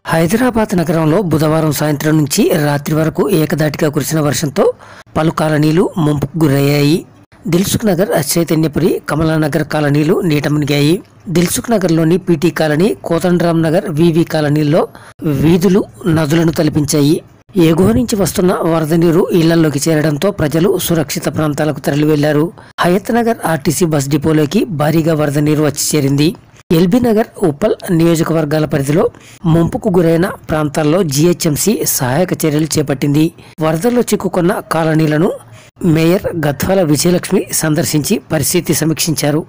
హైదరాబాద్ నగరంలో బుధవారం సాయంత్రం నుంచి రాత్రి వరకు ఏకదాటిగా కురిసిన వర్షంతో పలు కాలనీలు ముంపుకు గురయ్యాయి దిల్సుఖ్ నగర్ చైతన్యపురి కమలానగర్ కాలనీలు నీట మునిగాయి దిల్సుఖ్ నగర్లోని P T colony Kodandaram Nagar V V కాలనీల్లో వీధులు నదులను తలపించాయి ఎగువ నుంచి వస్తున్న వరద నీరు ఇళ్లలోకి చేరడంతో ప్రజలు సురక్షిత ప్రాంతాలకు తరలి వెళ్లారు హయత్ నగర్ ఆర్టీసీ బస్ డిపోలోకి భారీగా వరద నీరు వచ్చి చేరింది ఎల్బీ నగర్ ఉప్పల్ నియోజకవర్గాల పరిధిలో ముంపుకు గురైన ప్రాంతాల్లో జీహెచ్ఎంసీ సహాయక చర్యలు చేపట్టింది వరదల్లో చిక్కుకున్న కాలనీలను మేయర్ గద్వాల విజయలక్ష్మి సందర్శించి పరిస్థితి సమీక్షించారు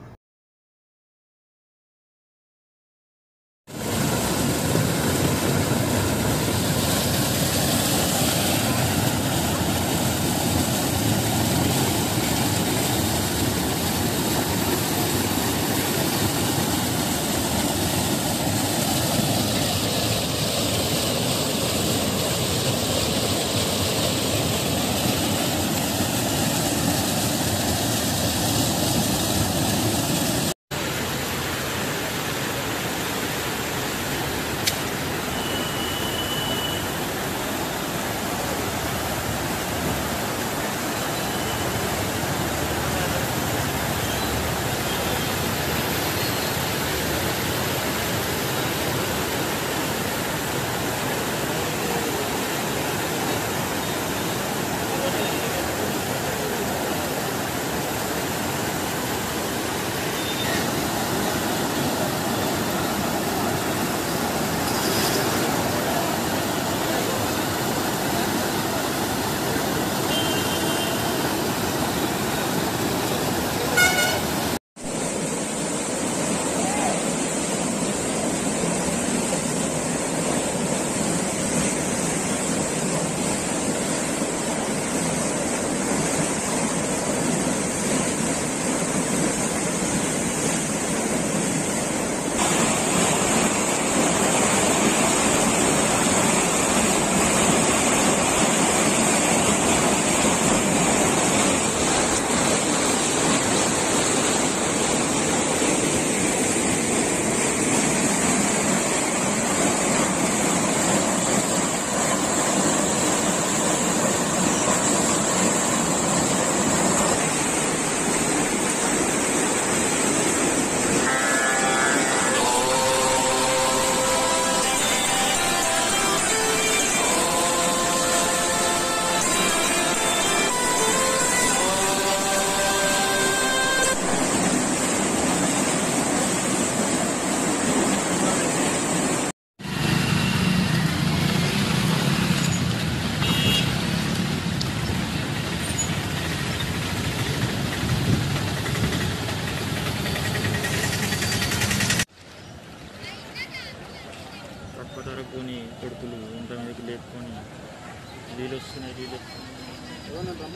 పట్టుకొని కొడుకులు ఇంత మీదకి లేపుకొని నీళ్ళు వస్తున్నాయి నీళ్ళు వస్తున్నాయి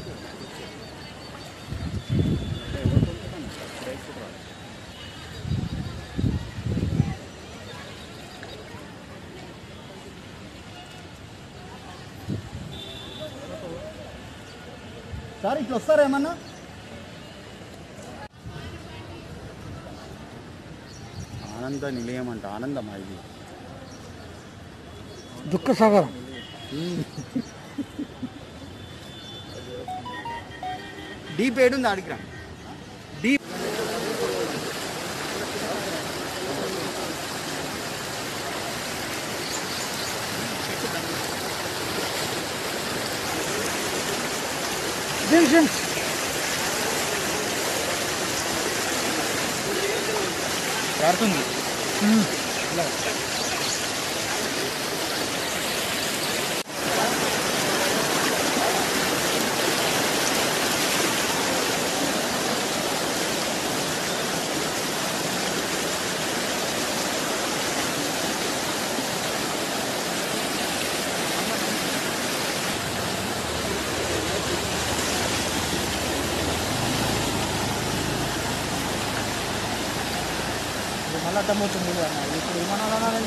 సార్ ఇట్లా వస్తారా ఏమన్నా ఆనంద నిలయం అంట ఆనందమా ఇది దుఃఖ సాగరం డీప్ ఏడుంది ఆడికి రా డీప్ పారుతుంది మళ్ళీ అడ్డం అవుతుంది ఇప్పుడు ఏమన్నా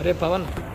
అరే పవన్